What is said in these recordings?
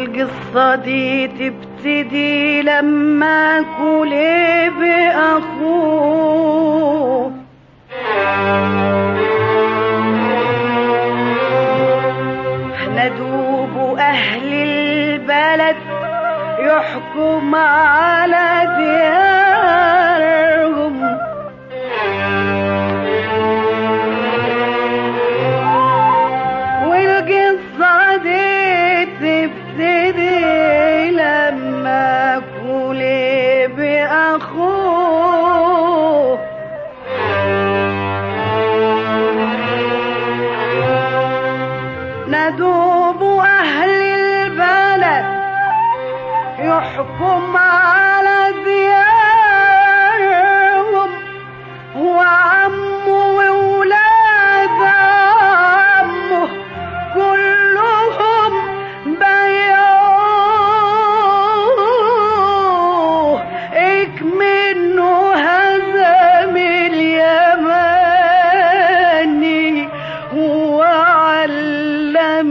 والقصة دي تبتدي لما كليب أخوه ندوب أهل البلد يحكم على ديارهم والقصة دي تبتدي لما كليب أخوه ندوب أهل البلد يحكم على ديارهم وعمه وولاد عمه كلهم بيعوه اكمنه هزم اليماني وعلم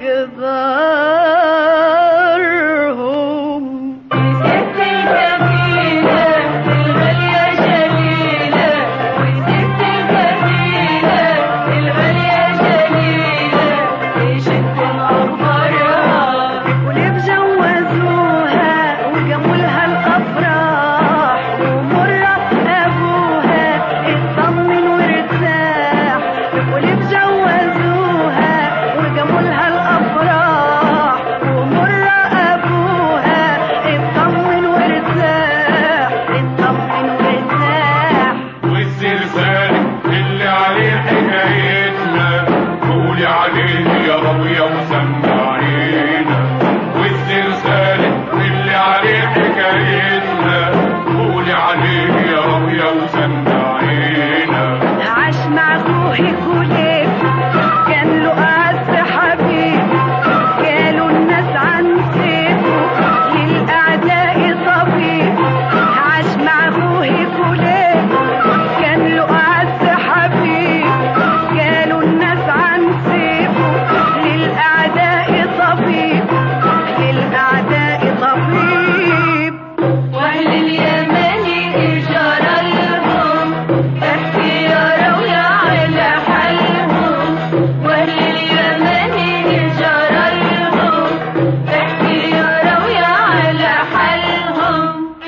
جدارهم ست الجميلة الغالية جليلة وست الجميلة الغالية جليلة عيشت أخبارها وليه جوزوها وجابولها الافراح ومرة ابوها اطمن وارتاح وليه جوزوها وجابولها الافراح ومرة ابوها اطمن وارتاح اطمن وارتاح والزلزال اللي عليه حكايتنا قولي عليه يا راوية وسمعينا والزلزال اللي عليه حكايتنا قولي عليه يا راوية وسمعينا عاش مع اخوه كليب كان له اعز حبيب قالوا الناس عن سيفه للاعداء طبيب عاش مع اخوه كليب كان له اعز حبيب قالوا الناس عن سيفه للاعداء طبيب للاعداء طبيب وأهل اليمن جرى لهم احكي يا رويا على حالهم وأهل اليمن جرى لهم احكي يا رويا على حالهم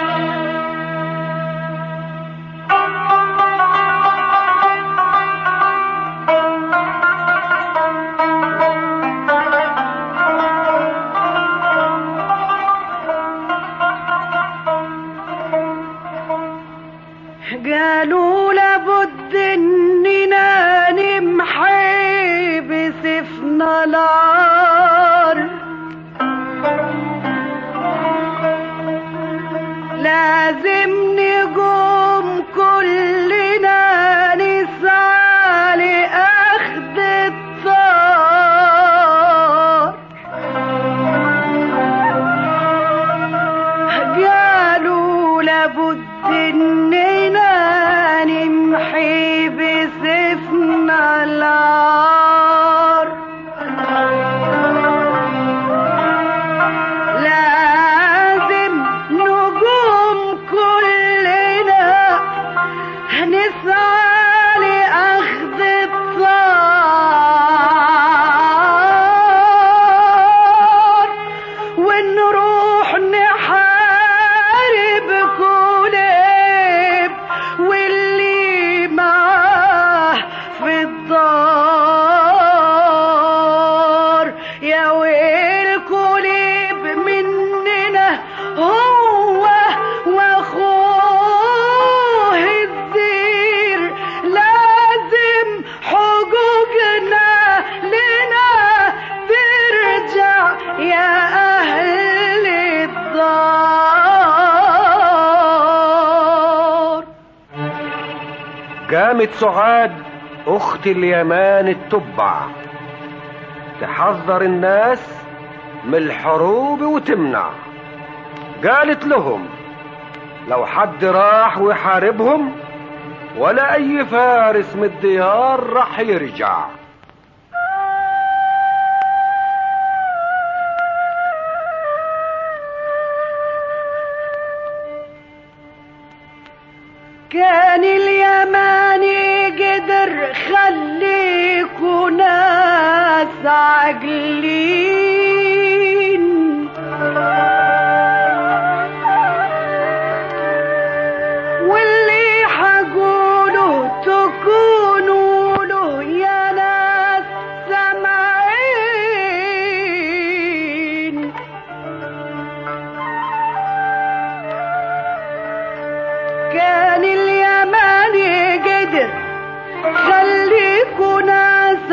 قالوا لابد اننا نمحي بسيفنا العار لازم نقوم كلنا نسعى لأخذ الثار قالوا لابد اننا نمحي بسيفنا العار لازم نقوم كلنا نسعى لأخذ الثار ونروح نحارب كليب واللي معاه في الدار يا ويل كليب مننا هو واخوه الزير لازم حقوقنا لنا ترجع يا اهل الدار قامت سعاد اخت اليمان التبع تحذر الناس من الحروب وتمنع قالت لهم لو حد راح ويحاربهم ولا اي فارس من الديار راح يرجع كان اليماني قدر خليكوا ناس عاقلين واللي حقوله تكونوا له يا ناس سامعين كان اليماني قدر خليكوا ناس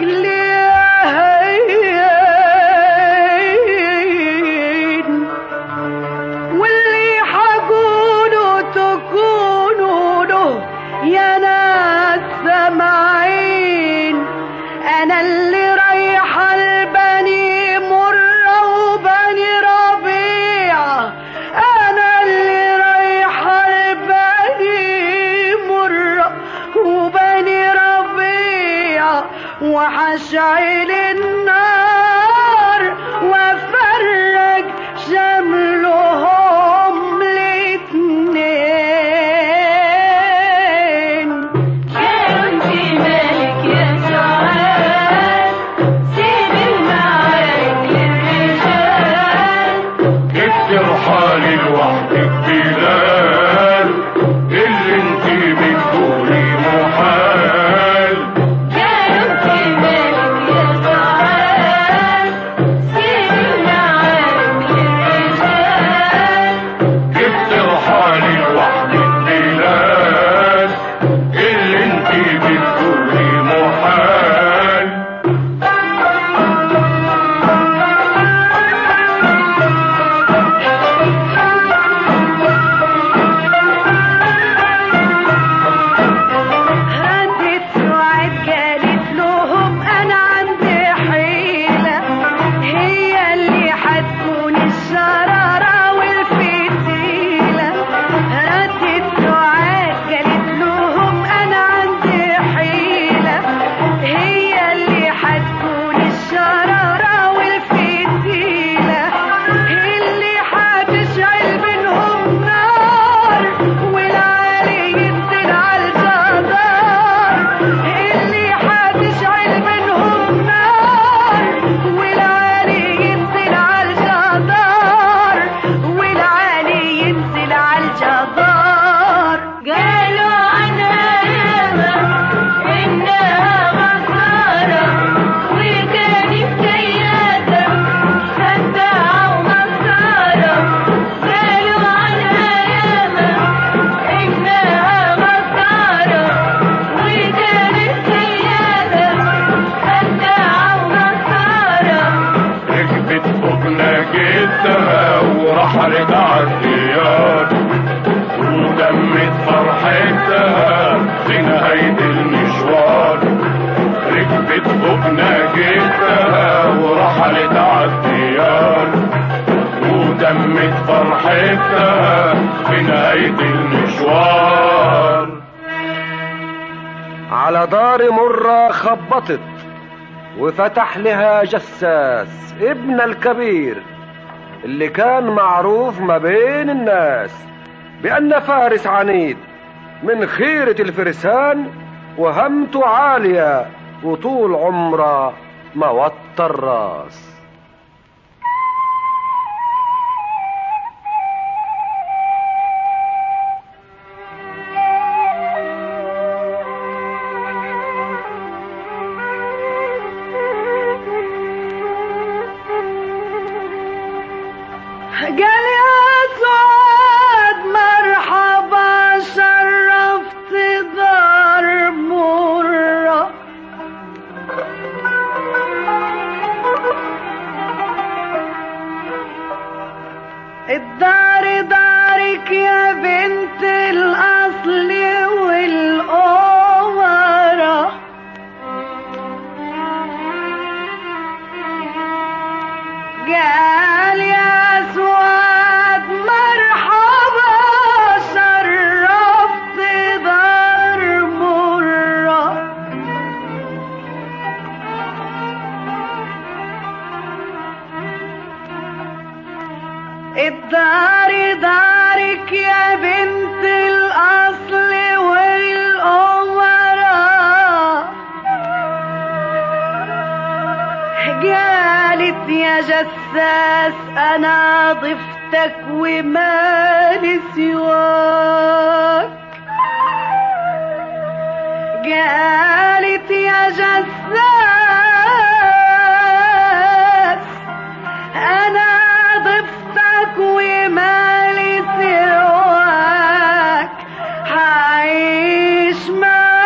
عقلين واللي حقوله تكونوا له يا ناس سامعين انا اللي رايحه لبني مره وبني ربيعه انا اللي رايحه لبني مره وبني ربيعه وحشعل النار وافرج شملهم الاتنين كان في مالك يا سعاد سيب المعارك للرجال جبت رحالي لوحدك بلال اللي انت بتقولي محال كان في مالك يا سعاد سيب المعارك للرجال جبت رحالي لوحدك بلال اللي انت بتقولي محال ردت سعاد قالت لهم انا عندي حيلة هي اللي حتكون الشرارة والفتيلة ردت سعاد قالت لهم انا عندي حيلة هي اللي حتكون الشرارة والفتيلة اللي حتشعل بينهم نار والعالي ينزل على الجدار اللي حتشعل بينهم نار والعالي ينزل على الجدار والعالي ينزل على الجدار قالوا عنها ياما إنها غفارة وكانت كيادة خداعة ومسارة قالوا عنها ياما إنها غفارة وكانت كيادة خداعة ومسارة ركبت فوقنا جدها ورحلت عالديار ودمت فرحتها في نهاية المشوار ركبت فوقنا جدها ورحلت عالديار ودمت فرحتها في نهاية المشوار على دار مرة خبطت وفتح لها جساس ابن الكبير اللي كان معروف ما بين الناس بأن فارس عنيد من خيرة الفرسان وهمته عالية وطول عمره ما وطى الراس قال يا سعاد مرحبا شرفت دار مرة الدار دارك يا بنت الأصل والأمرة قال يا سواد مرحبا شرفت دار مرة الدار دار اختارك يا بنت الأصل والأمراء قالت يا جساس أنا ضفتك ومالي سواك قالت يا جساس انا ضفتك ومالي سواك هعيش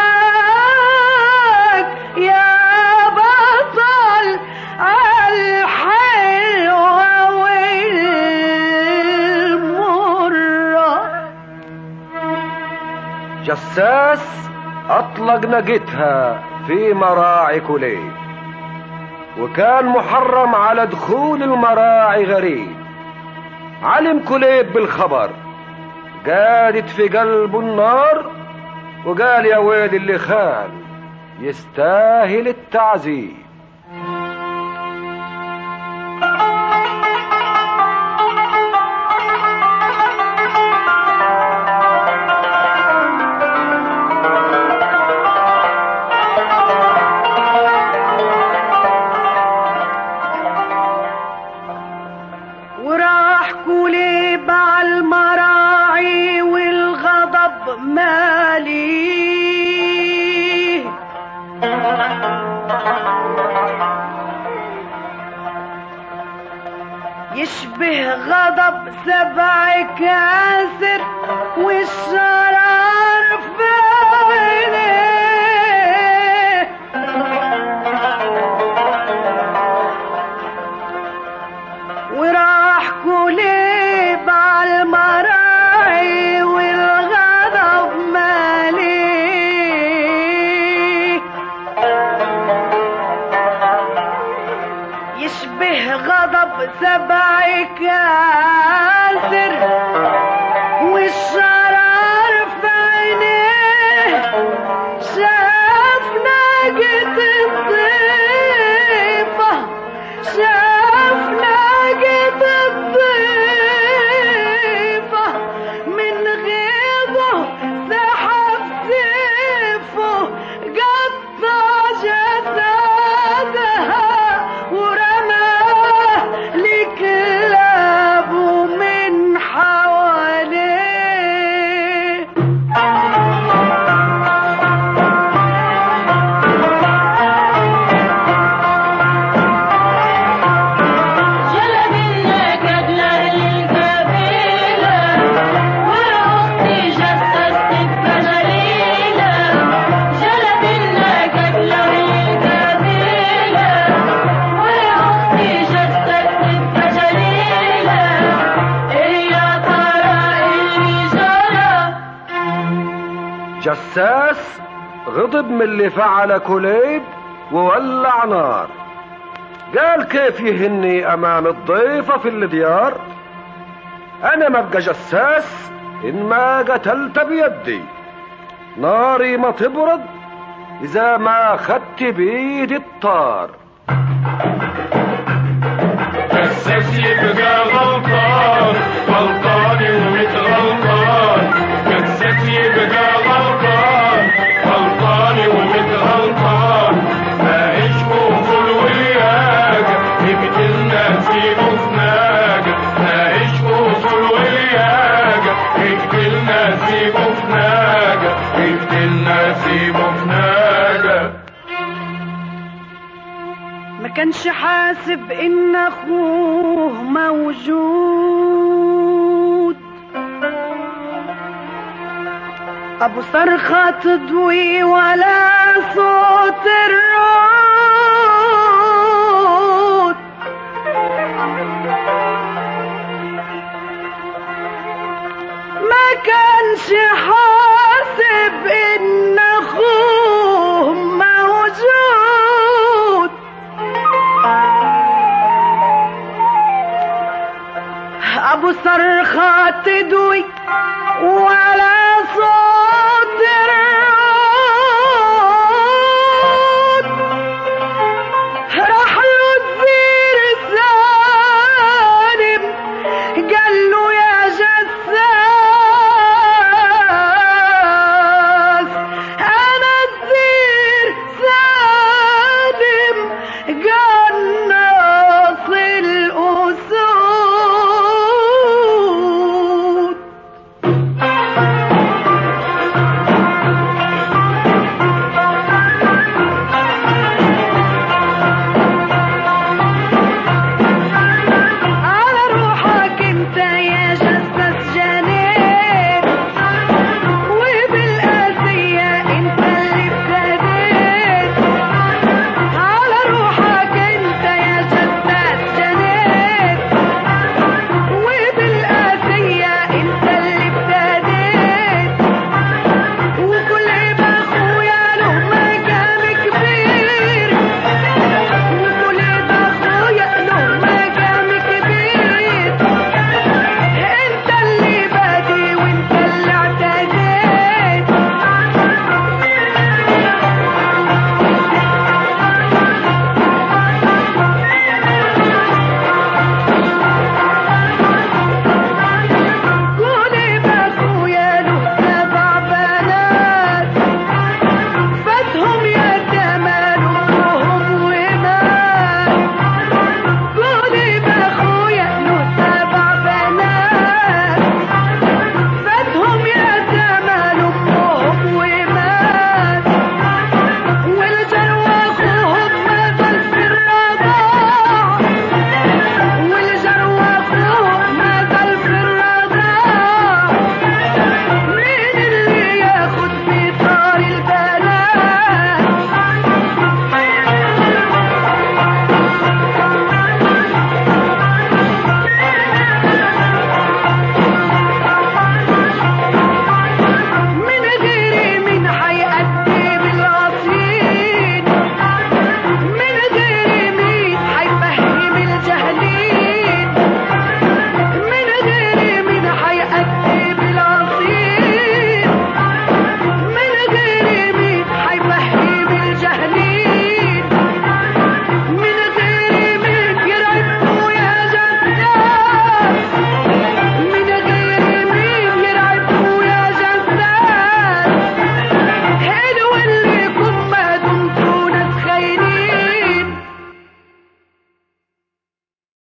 معاك يا بطل الحلوة والمرة جساس أطلق نجتها في مراعي كليب وكان محرم على دخول المراعي غريب علم كليب بالخبر قادت في قلبه النار وقال يا ويل اللي خان يستاهل التعذيب وراح كليب على المراعي والغضب مالي يشبه غضب سبع كاسر والشرار في عينيه وراح كليب على المراعي والغضب ماليه يشبه غضب سبع كاسر والشرار في عينيه شاف ناقة الضيفة شاف ناقة الضيفة من غيظه سحب سيفه قطع جسدها ورماه لكلابه من حواليه جلب النكد لأهل القبيلة وأختي جسست بجليلة جلب النكد لأهل القبيلة وأختي جسست بجليلة إيه يا ترى اللي جرى جساس غضب من اللي فعل كليب وولع نار قال كيف يهني امام الضيفة في الديار انا ما ابقى جساس ان ما قتلت بيدي ناري ما تبرد اذا ما خدت بيدي الطار جساس يبقى غلطان غلطان ومت غلطان جساس يبقى غلطان غلطان ومت غلطان ما عشقه كل وياك يقتلنا سيبه في ناجة ما عشقه كل وياك يقتلنا سيبه في ناجة يقتلنا سيبه في ناجة ما كانش حاسب ان اخوه موجود ابو صرخة تضوي ولا صوت الرعود ما كانش حاسب ان اخوه موجود ابو صرخة تدوي ولا صوت